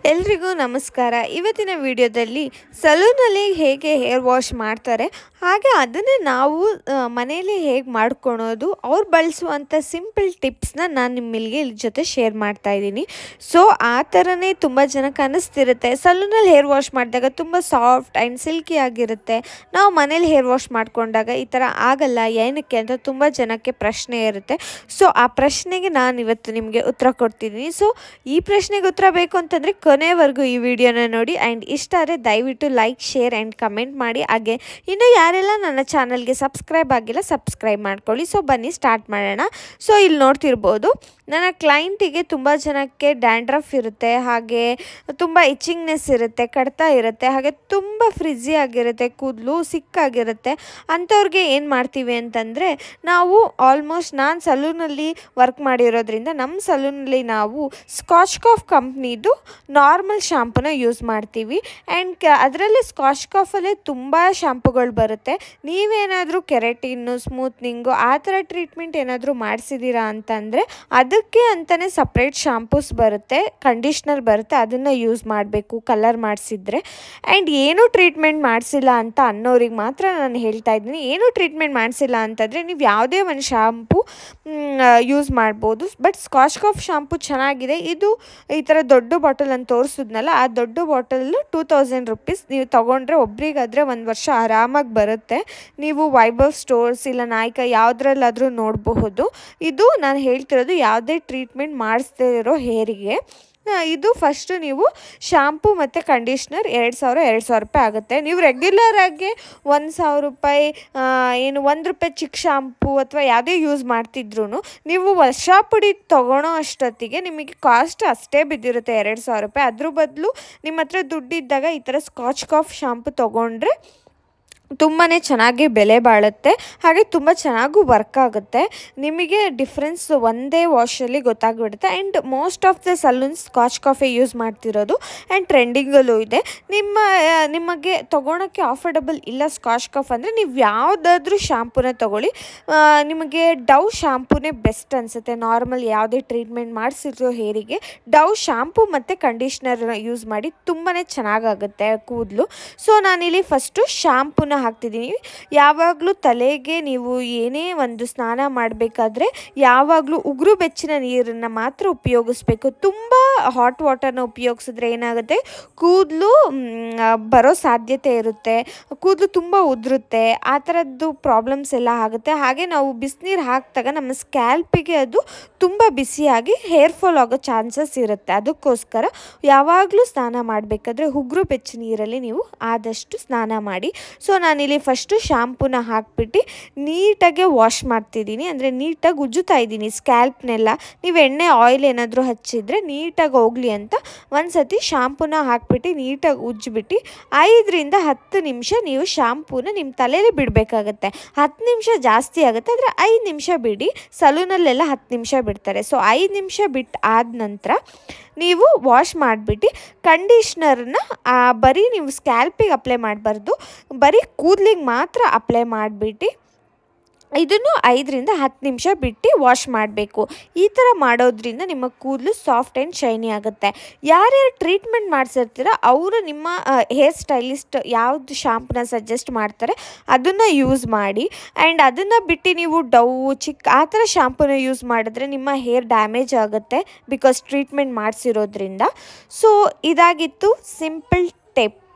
ಎಲ್ರಿಗೂ ನಮಸ್ಕಾರ ಇವತ್ತಿನ ವಿಡಿಯೋದಲ್ಲಿ ಸಲೂನಲ್ಲಿ ಹೇಗೆ ಹೇರ್ ವಾಶ್ ಮಾಡ್ತಾರೆ ಹಾಗೆ ಅದನ್ನು ನಾವು ಆ, ಮನೆಯಲ್ಲಿ ಹೇಗೆ ಮಾಡ್ಕೊಳೋದು ಅವ್ರು ಬಳಸುವಂಥ ಸಿಂಪಲ್ ಟಿಪ್ಸ್ನ ನಾನು ನಿಮ್ಮಲ್ಲಿಗೆ ಇಲ್ಲಿ ಜೊತೆ ಶೇರ್ ಮಾಡ್ತಾ ಇದ್ದೀನಿ ಸೊ ಆ ಥರನೇ ತುಂಬ ಜನಕ್ಕೆ ಅನ್ನಿಸ್ತಿರುತ್ತೆ ಸಲೂನಲ್ಲಿ ಹೇರ್ ವಾಶ್ ಮಾಡಿದಾಗ ತುಂಬ ಸಾಫ್ಟ್ ಆ್ಯಂಡ್ ಸಿಲ್ಕಿ ಆಗಿರುತ್ತೆ ನಾವು ಮನೇಲಿ ಹೇರ್ ವಾಶ್ ಮಾಡ್ಕೊಂಡಾಗ ಈ ಥರ ಆಗಲ್ಲ ಏನಕ್ಕೆ ಅಂತ ತುಂಬ ಜನಕ್ಕೆ ಪ್ರಶ್ನೆ ಇರುತ್ತೆ ಸೊ ಆ ಪ್ರಶ್ನೆಗೆ ನಾನು ಇವತ್ತು ನಿಮಗೆ ಉತ್ತರ ಕೊಡ್ತಿದ್ದೀನಿ ಸೊ ಈ ಪ್ರಶ್ನೆಗೆ ಉತ್ತರ ಬೇಕು ಅಂತಂದರೆ ಕೊನೆವರೆಗೂ ಈ ವಿಡಿಯೋನ ನೋಡಿ ಆ್ಯಂಡ್ ಇಷ್ಟ ಆದರೆ ದಯವಿಟ್ಟು ಲೈಕ್ ಶೇರ್ ಆ್ಯಂಡ್ ಕಮೆಂಟ್ ಮಾಡಿ ಹಾಗೆ ಇನ್ನು ಯಾರೆಲ್ಲ ನನ್ನ ಚಾನಲ್ಗೆ ಸಬ್ಸ್ಕ್ರೈಬ್ ಆಗಿಲ್ಲ ಸಬ್ಸ್ಕ್ರೈಬ್ ಮಾಡ್ಕೊಳ್ಳಿ ಸೊ ಬನ್ನಿ ಸ್ಟಾರ್ಟ್ ಮಾಡೋಣ ಸೊ ಇಲ್ಲಿ ನೋಡ್ತಿರ್ಬೋದು ನನ್ನ ಕ್ಲೈಂಟಿಗೆ ತುಂಬ ಜನಕ್ಕೆ ಡ್ಯಾಂಡ್ರಫ್ ಇರುತ್ತೆ ಹಾಗೆ ತುಂಬ ಇಚ್ಚಿಂಗ್ನೆಸ್ ಇರುತ್ತೆ ಕಡ್ತ ಇರುತ್ತೆ ಹಾಗೆ ತುಂಬ ಫ್ರಿಜ್ಜಿ ಆಗಿರುತ್ತೆ ಕೂದಲು ಸಿಕ್ಕಾಗಿರುತ್ತೆ ಅಂಥವ್ರಿಗೆ ಏನು ಮಾಡ್ತೀವಿ ಅಂತಂದರೆ ನಾವು ಆಲ್ಮೋಸ್ಟ್ ನಾನು ಸಲೂನಲ್ಲಿ ವರ್ಕ್ ಮಾಡಿರೋದ್ರಿಂದ ನಮ್ಮ ಸಲೂನಲ್ಲಿ ನಾವು ಸ್ಕಾಚ್ ಕಾಫ್ ಕಂಪ್ನಿದು ನಾರ್ಮಲ್ ಶಾಂಪೂನ ಯೂಸ್ ಮಾಡ್ತೀವಿ ಆ್ಯಂಡ್ ಕ ಅದರಲ್ಲಿ ಸ್ಕಾಚ್ ಕಾಫಲ್ಲೇ ತುಂಬ ಶಾಂಪುಗಳು ಬರುತ್ತೆ ನೀವೇನಾದರೂ ಕೆರೆಟಿನ್ನು ಸ್ಮೂತ್ನಿಂಗು ಆ ಥರ ಟ್ರೀಟ್ಮೆಂಟ್ ಏನಾದರೂ ಮಾಡಿಸಿದ್ದೀರಾ ಅಂತಂದರೆ ಅದಕ್ಕೆ ಅಂತಲೇ ಸಪ್ರೇಟ್ ಶಾಂಪೂಸ್ ಬರುತ್ತೆ ಕಂಡೀಷ್ನರ್ ಬರುತ್ತೆ ಅದನ್ನು ಯೂಸ್ ಮಾಡಬೇಕು ಕಲರ್ ಮಾಡಿಸಿದ್ರೆ ಆ್ಯಂಡ್ ಏನೂ ಟ್ರೀಟ್ಮೆಂಟ್ ಮಾಡಿಸಿಲ್ಲ ಅಂತ ಅನ್ನೋರಿಗೆ ಮಾತ್ರ ನಾನು ಹೇಳ್ತಾ ಇದ್ದೀನಿ ಏನೂ ಟ್ರೀಟ್ಮೆಂಟ್ ಮಾಡಿಸಿಲ್ಲ ಅಂತಂದರೆ ನೀವು ಯಾವುದೇ ಒಂದು ಶಾಂಪು ಯೂಸ್ ಮಾಡ್ಬೋದು ಬಟ್ ಸ್ಕಾಚ್ ಕಾಫ್ ಶಾಂಪು ಚೆನ್ನಾಗಿದೆ ಇದು ಈ ಥರ ದೊಡ್ಡ ಬಾಟಲ್ ಅಂತ ತೋರಿಸಿದ್ನಲ್ಲ ಆ ದೊಡ್ಡ ಬಾಟಲ್ಲು ಟೂ ತೌಸಂಡ್ ರುಪೀಸ್ ನೀವು ತೊಗೊಂಡ್ರೆ ಒಬ್ರಿಗಾದರೆ ಒಂದು ವರ್ಷ ಆರಾಮಾಗಿ ಬರುತ್ತೆ ನೀವು ವೈಭವ್ ಸ್ಟೋರ್ಸ್ ಇಲ್ಲ ನಾಯ್ಕ ಯಾವುದ್ರಲ್ಲಾದರೂ ನೋಡಬಹುದು ಇದು ನಾನು ಹೇಳ್ತಿರೋದು ಯಾವುದೇ ಟ್ರೀಟ್ಮೆಂಟ್ ಮಾಡಿಸ್ದೇ ಇರೋ ಹೇರಿಗೆ ಆ, ಇದು ಫಸ್ಟು ನೀವು ಶಾಂಪು ಮತ್ತು ಕಂಡೀಷ್ನರ್ ಎರಡು ಸಾವಿರ ಎರಡು ಸಾವಿರ ರೂಪಾಯಿ ಆಗುತ್ತೆ ನೀವು ರೆಗ್ಯುಲರಾಗಿ ಒಂದು ಸಾವಿರ ರೂಪಾಯಿ ಆ, ಏನು ಒಂದು ರೂಪಾಯಿ ಚಿಕ್ಕ ಶಾಂಪು ಅಥವಾ ಯಾವುದೇ ಯೂಸ್ ಮಾಡ್ತಿದ್ರು ನೀವು ವರ್ಷ ಪುಡಿ ತೊಗೊಳೋ ಅಷ್ಟೊತ್ತಿಗೆ ನಿಮಗೆ ಕಾಸ್ಟ್ ಅಷ್ಟೇ ಬಿದ್ದಿರುತ್ತೆ ಎರಡು ಸಾವಿರ ರೂಪಾಯಿ ಅದ್ರ ಬದಲು ನಿಮ್ಮ ಹತ್ರ ದುಡ್ಡಿದ್ದಾಗ ಈ ಥರ ಸ್ಕಾಚ್ ಕಾಫ್ ಶಾಂಪು ತೊಗೊಂಡ್ರೆ ತುಂಬಾ ಚೆನ್ನಾಗಿ ಬೆಲೆ ಬಾಳುತ್ತೆ ಹಾಗೆ ತುಂಬ ಚೆನ್ನಾಗೂ ವರ್ಕ್ ಆಗುತ್ತೆ ನಿಮಗೆ ಡಿಫ್ರೆನ್ಸ್ ಒಂದೇ ವಾಶಲ್ಲಿ ಗೊತ್ತಾಗ್ಬಿಡುತ್ತೆ and most of the salon Schwarzkopf use ಮಾಡ್ತಿರೋದು ಆ್ಯಂಡ್ ಟ್ರೆಂಡಿಂಗಲ್ಲೂ ಇದೆ ನಿಮ್ಮ ಆ, ನಿಮಗೆ ತೊಗೊಳಕ್ಕೆ ಆಫರ್ಡಬಲ್ ಇಲ್ಲ ಸ್ಕಾಚ್ ಕಾಫ್ ಅಂದರೆ ನೀವು ಯಾವುದಾದ್ರೂ ಶಾಂಪೂನ ತೊಗೊಳ್ಳಿ ಆ, ನಿಮಗೆ ಡವ್ ಶಾಂಪೂನೇ ಬೆಸ್ಟ್ ಅನಿಸುತ್ತೆ ನಾರ್ಮಲ್ ಯಾವುದೇ ಟ್ರೀಟ್ಮೆಂಟ್ ಮಾಡಿಸಿರೋ ಹೇರಿಗೆ ಡವ್ ಶಾಂಪೂ ಮತ್ತು ಕಂಡೀಷ್ನರ್ನ ಯೂಸ್ ಮಾಡಿ ತುಂಬಾ ಚೆನ್ನಾಗಾಗುತ್ತೆ ಕೂದಲು ಸೊ ನಾನಿಲ್ಲಿ ಫಸ್ಟು ಶಾಂಪೂನ ಹಾಕ್ತಿದ್ದೀನಿ ಯಾವಾಗಲೂ ತಲೆಗೆ ನೀವು ಏನೇ ಒಂದು ಸ್ನಾನ ಮಾಡಬೇಕಾದ್ರೆ ಯಾವಾಗಲೂ ಉಗುರು ಬೆಚ್ಚಿನ ನೀರನ್ನು ಮಾತ್ರ ಉಪಯೋಗಿಸ್ಬೇಕು ತುಂಬ ಹಾಟ್ ವಾಟರ್ನ ಉಪಯೋಗಿಸಿದ್ರೆ ಏನಾಗುತ್ತೆ ಕೂದಲು ಬರೋ ಸಾಧ್ಯತೆ ಇರುತ್ತೆ ಕೂದಲು ತುಂಬ ಉದುರುತ್ತೆ ಆ ಥರದ್ದು ಪ್ರಾಬ್ಲಮ್ಸ್ ಎಲ್ಲ ಆಗುತ್ತೆ ಹಾಗೆ ನಾವು ಬಿಸಿನೀರು ಹಾಕಿದಾಗ ನಮ್ಮ ಸ್ಕ್ಯಾಲ್ಪಿಗೆ ಅದು ತುಂಬ ಬಿಸಿಯಾಗಿ ಹೇರ್ ಫಾಲ್ ಆಗೋ ಚಾನ್ಸಸ್ ಇರುತ್ತೆ ಅದಕ್ಕೋಸ್ಕರ ಯಾವಾಗಲೂ ಸ್ನಾನ ಮಾಡಬೇಕಾದ್ರೆ ಉಗುರು ಬೆಚ್ಚ ನೀರಲ್ಲಿ ನೀವು ಆದಷ್ಟು ಸ್ನಾನ ಮಾಡಿ ಸೊ ನಾನಿಲ್ಲಿ ಫಸ್ಟು ಶಾಂಪೂನ ಹಾಕ್ಬಿಟ್ಟು ನೀಟಾಗೆ ವಾಶ್ ಮಾಡ್ತಿದ್ದೀನಿ ಅಂದರೆ ನೀಟಾಗಿ ಉಜ್ಜುತ್ತಾ ಇದ್ದೀನಿ ಸ್ಕ್ಯಾಲ್ಪ್ನೆಲ್ಲ ನೀವು ಎಣ್ಣೆ ಆಯಿಲ್ ಏನಾದರೂ ಹಚ್ಚಿದ್ರೆ ನೀಟಾಗಿ ಹೋಗಲಿ ಅಂತ ಒಂದು ಸತಿ ಶಾಂಪೂನ ಹಾಕ್ಬಿಟ್ಟು ನೀಟಾಗಿ ಉಜ್ಜಿಬಿಟ್ಟು ಐದರಿಂದ ಹತ್ತು ನಿಮಿಷ ನೀವು ಶಾಂಪೂನ ನಿಮ್ಮ ತಲೆಯಲ್ಲಿ ಬಿಡಬೇಕಾಗತ್ತೆ ಹತ್ತು ನಿಮಿಷ ಜಾಸ್ತಿ ಆಗುತ್ತೆ ಆದರೆ ಐದು ನಿಮಿಷ ಬಿಡಿ ಸಲೂನಲ್ಲೆಲ್ಲ ಹತ್ತು ನಿಮಿಷ ಬಿಡ್ತಾರೆ ಸೊ ಐದು ನಿಮಿಷ ಬಿಟ್ಟು ಆದ ನಂತರ ನೀವು ವಾಶ್ ಮಾಡಿಬಿಟ್ಟು ಕಂಡೀಷ್ನರ್ನ ಬರೀ ನೀವು ಸ್ಕ್ಯಾಲ್ಪಿಗೆ ಅಪ್ಲೈ ಮಾಡಬಾರ್ದು ಬರೀ ಕೂದಲಿಗೆ ಮಾತ್ರ ಅಪ್ಲೈ ಮಾಡಿಬಿಟ್ಟು ಇದನ್ನು ಐದರಿಂದ ಹತ್ತು ನಿಮಿಷ ಬಿಟ್ಟು ವಾಶ್ ಮಾಡಬೇಕು ಈ ಥರ ಮಾಡೋದ್ರಿಂದ ನಿಮ್ಮ ಕೂದಲು ಸಾಫ್ಟ್ ಆ್ಯಂಡ್ ಶೈನಿ ಆಗುತ್ತೆ ಯಾರ್ಯಾರು ಟ್ರೀಟ್ಮೆಂಟ್ ಮಾಡಿಸಿರ್ತೀರ ಅವರು ನಿಮ್ಮ ಹೇರ್ ಸ್ಟೈಲಿಸ್ಟ್ ಯಾವುದು ಶಾಂಪೂನ ಸಜೆಸ್ಟ್ ಮಾಡ್ತಾರೆ ಅದನ್ನು ಯೂಸ್ ಮಾಡಿ ಆ್ಯಂಡ್ ಅದನ್ನು ಬಿಟ್ಟು ನೀವು ಡವ್ ಚಿಕ್ಕ ಆ ಥರ ಶಾಂಪೂನ ಯೂಸ್ ಮಾಡಿದ್ರೆ ನಿಮ್ಮ ಹೇರ್ ಡ್ಯಾಮೇಜ್ ಆಗುತ್ತೆ ಬಿಕಾಸ್ ಟ್ರೀಟ್ಮೆಂಟ್ ಮಾಡಿಸಿರೋದ್ರಿಂದ ಸೊ ಇದಾಗಿತ್ತು ಸಿಂಪಲ್ ಟಿಪ್